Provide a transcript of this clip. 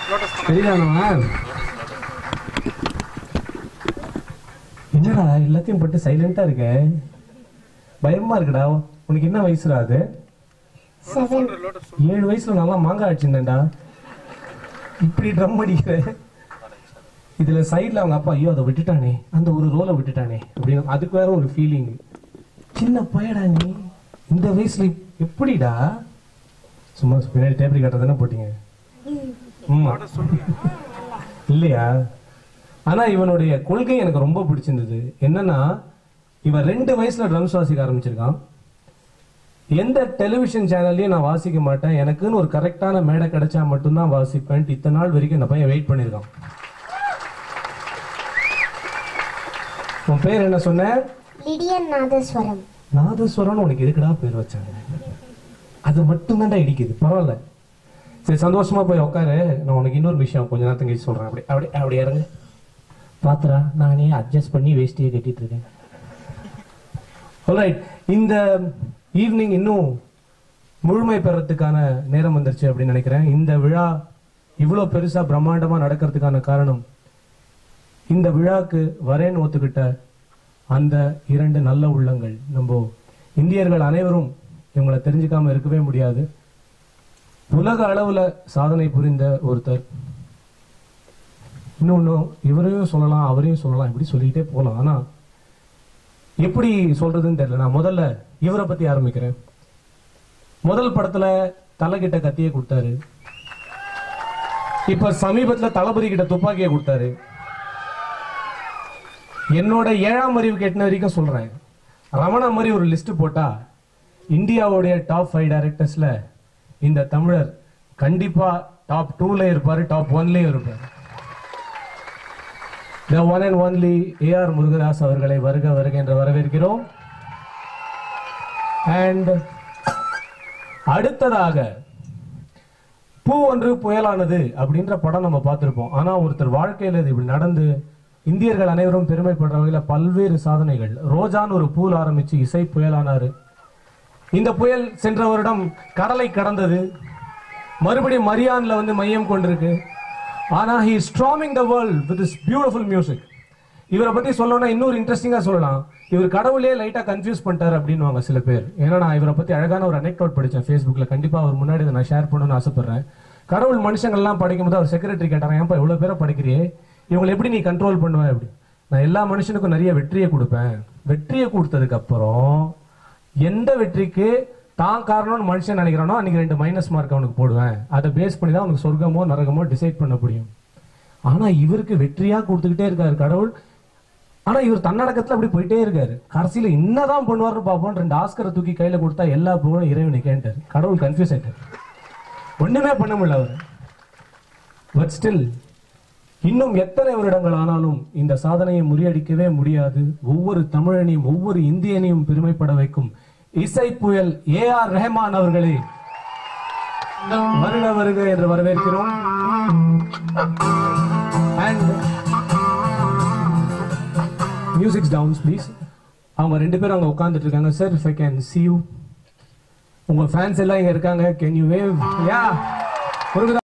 சரிதானவா என்னடா எல்லாத்தையும் போட்டு சைலண்டா இருக்க பயமா இருக்குடா உனக்கு என்ன வயசுடா அது செவன் ஏழு வயசுல நல்லா மாங்காய் அடிச்சிருந்தேன்டா இப்படி ட்ரம் அடிக்கிற இதுல சைடுல அவங்க அப்பா ஐயோ அதை விட்டுட்டானே அந்த ஒரு ரோலை விட்டுட்டானே அப்படின்னு அதுக்கு வேற ஒரு ஃபீலிங் சின்ன பையடா நீ இந்த வயசுல எப்படிடா சும்மா பின்னாடி டேபிள் கட்ட தானே போட்டீங்க ஆமா இல்லையா ஆனா இவனுடைய கொள்கை எனக்கு ரொம்ப பிடிச்சிருந்தது என்னன்னா இவன் ரெண்டு வயசுல ட்ரம்ஸ் வாசிக்க ஆரம்பிச்சிருக்கான் எந்த டெலிவிஷன் சேனல்லையும் நான் வாசிக்க மாட்டேன் எனக்குன்னு ஒரு கரெக்டான மேடை கிடைச்சா மட்டும்தான் வாசிப்பேன் இத்தனை நாள் வரைக்கும் இந்த பையன் வெயிட் பண்ணியிருக்கான் உன் பேர் என்ன சொன்ன லிடியன் நாதஸ்வரம் நாதஸ்வரம்னு உனக்கு எதுக்குடா பேர் வச்சாங்க அது மட்டும்தான்டா இடிக்குது பரவாயில்ல சரி சந்தோஷமா போய் உட்காரு நான் உனக்கு இன்னொரு விஷயம் கொஞ்ச நேரத்துக்கு கழிச்சு சொல்றேன் அப்படி அப்படி அப்படி இறங்கு பாத்துறா நானே அட்ஜஸ்ட் பண்ணி வேஷ்டியை கட்டிட்டு இருக்கேன் Alright, இந்த ஈவினிங் இன்னும் முழுமை பெறத்துக்கான நேரம் வந்துருச்சு அப்படின்னு நினைக்கிறேன் இந்த விழா இவ்வளோ பெருசா பிரம்மாண்டமா நடக்கிறதுக்கான காரணம் இந்த விழாக்கு வரேன்னு ஒத்துக்கிட்ட அந்த இரண்டு நல்ல உள்ளங்கள் நம்ம இந்தியர்கள் அனைவரும் இவங்களை தெரிஞ்சுக்காம இருக்கவே முடியாது உலக அளவுல சாதனை புரிந்த ஒருத்தர் இன்னொன்னு இவரையும் சொல்லலாம் அவரையும் சொல்லலாம் இப்படி சொல்லிக்கிட்டே போகலாம் ஆனா எப்படி சொல்றதுன்னு தெரியல நான் முதல்ல இவரை பத்தி ஆரம்பிக்கிறேன் முதல் படத்துல தலைகிட்ட கத்தியை கொடுத்தாரு இப்ப சமீபத்துல தளபதி கிட்ட துப்பாக்கியை கொடுத்தாரு என்னோட ஏழாம் அறிவு கேட்டின வரைக்கும் சொல்றேன் ரமணா மாதிரி ஒரு லிஸ்ட் போட்டா இந்தியாவுடைய டாப் ஃபைவ் டைரக்டர்ஸ்ல இந்த தமிழர் கண்டிப்பா டாப் டூல இருப்பாரு டாப் ஒன்லயும் இருப்பாரு the one and only AR Murugadoss அவர்களை வருக வருக என்று வரவேற்கிறோம் அண்ட் அடுத்ததாக பூ ஒன்று புயலானது அப்படின்ற படம் நம்ம பார்த்திருப்போம் ஆனா ஒருத்தர் வாழ்க்கையில இது இப்படி நடந்து இந்தியர்கள் அனைவரும் பெருமைப்படுற வகையில பல்வேறு சாதனைகள் ரோஜான்னு ஒரு பூல் ஆரம்பிச்சு இசை புயலானாரு இந்த புயல் சென்ற வருடம் கடலை கடந்தது மறுபடியும் மரியான்ல வந்து மையம் கொண்டிருக்கு ஆனா he storming the world with is beautiful music இவரை பத்தி சொல்லணும்னா இன்னொரு இன்ட்ரெஸ்டிங்கா சொல்லலாம் இவர் கடவுளே லைட்டா கன்ஃபியூஸ் பண்ணிட்டாரு அப்படின்னுவாங்க சில பேர் ஏன்னா நான் இவரை பத்தி அழகான ஒரு அனெக்டோட் படிச்சேன் ஃபேஸ்புக்ல கண்டிப்பா அவர் முன்னாடி இதை நான் ஷேர் பண்ணணும்னு ஆசைப்படுறேன் கடவுள் மனுஷங்கள்லாம் படிக்கும்போது அவர் செக்ரட்டரி கேட்டாங்க ஏன்பா இவ்வளவு பேரை படிக்கிறியே இவங்களை எப்படி நீ கண்ட்ரோல் பண்ணுவ அப்படி நான் எல்லா மனுஷனுக்கும் நிறைய வெற்றியை கொடுப்பேன் வெற்றியை கொடுத்ததுக்கு அப்புறம் எந்த வெற்றிக்கு தான் காரணம்னு மனுஷன் நினைக்கிறானோ அன்னைக்கு ரெண்டு மைனஸ் மார்க் அவனுக்கு போடுவேன் அதை பேஸ் பண்ணி தான் அவனுக்கு சொர்க்கமோ நரகமோ டிசைட் பண்ண முடியும் ஆனா இவருக்கு வெற்றியா கொடுத்துக்கிட்டே இருக்காரு கடவுள் ஆனா இவர் தன்னடக்கத்துல அப்படி போயிட்டே இருக்காரு கடைசியில என்னதான் பண்ணுவாருன்னு பார்ப்போம் ரெண்டு ஆஸ்கரை தூக்கி கையில கொடுத்தா எல்லா புகழும் இறைவனுக்கேன்ட்டாரு கடவுள் கன்ஃபியூஸ் ஆயிட்டாரு ஒண்ணுமே பண்ண முடியல அவர் பட் ஸ்டில் இன்னும் எத்தனை வருடங்கள் ஆனாலும் இந்த சாதனையை முறியடிக்கவே முடியாது ஒவ்வொரு தமிழனையும் ஒவ்வொரு இந்தியனையும் பெருமைப்பட வைக்கும் இசை புயல் ஏ ஆர் ரஹ்மான் அவர்களே வருக வருக என்று வரவேற்கிறோம் அண்ட் மியூசிக்ஸ் டவுன்ஸ் ப்ளீஸ் அவங்க ரெண்டு பேரும் அங்க உட்கார்ந்துட்டு இருக்காங்க sir if I can see you உங்க ஃபேன்ஸ் எல்லாம் இங்க இருக்காங்க கேன் யூ வேவ் யா முருகதா